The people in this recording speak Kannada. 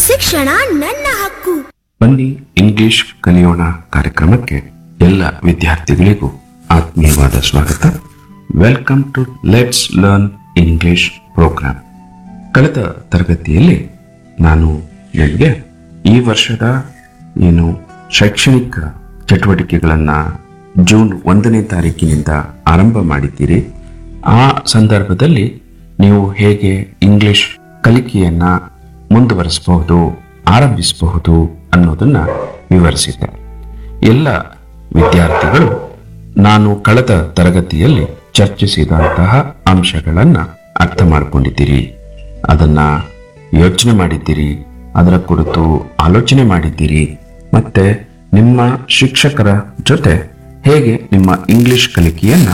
ಶಿಕ್ಷಣ ನನ್ನ ಹಕ್ಕು ಬನ್ನಿ ಇಂಗ್ಲಿಷ್ ಕಲಿಯೋಣ ಕಾರ್ಯಕ್ರಮಕ್ಕೆ ಎಲ್ಲ ವಿದ್ಯಾರ್ಥಿಗಳಿಗೂ ಆತ್ಮೀಯವಾದ ಸ್ವಾಗತ welcome to let's learn English programme ಕಳೆದ ತರಗತಿಯಲ್ಲಿ ನಾನು ನಿಮಗೆ ಈ ವರ್ಷದ ಏನು ಶೈಕ್ಷಣಿಕ ಚಟುವಟಿಕೆಗಳನ್ನ ಜೂನ್ ಒಂದನೇ ತಾರೀಕಿನಿಂದ ಆರಂಭ ಮಾಡಿದ್ದೀರಿ ಆ ಸಂದರ್ಭದಲ್ಲಿ ನೀವು ಹೇಗೆ ಇಂಗ್ಲಿಷ್ ಕಲಿಕೆಯನ್ನ ಮುಂದುವರಿಸಬಹುದು ಆರಂಭಿಸಬಹುದು ಅನ್ನೋದನ್ನ ವಿವರಿಸಿದ್ದೆ ಎಲ್ಲ ವಿದ್ಯಾರ್ಥಿಗಳು ನಾನು ಕಳೆದ ತರಗತಿಯಲ್ಲಿ ಚರ್ಚಿಸಿದಂತಹ ಅಂಶಗಳನ್ನ ಅರ್ಥ ಮಾಡಿಕೊಂಡಿದ್ದೀರಿ ಅದನ್ನ ಯೋಚನೆ ಮಾಡಿದ್ದೀರಿ ಅದರ ಕುರಿತು ಆಲೋಚನೆ ಮಾಡಿದ್ದೀರಿ ಮತ್ತೆ ನಿಮ್ಮ ಶಿಕ್ಷಕರ ಜೊತೆ ಹೇಗೆ ನಿಮ್ಮ ಇಂಗ್ಲಿಷ್ ಕಲಿಕೆಯನ್ನ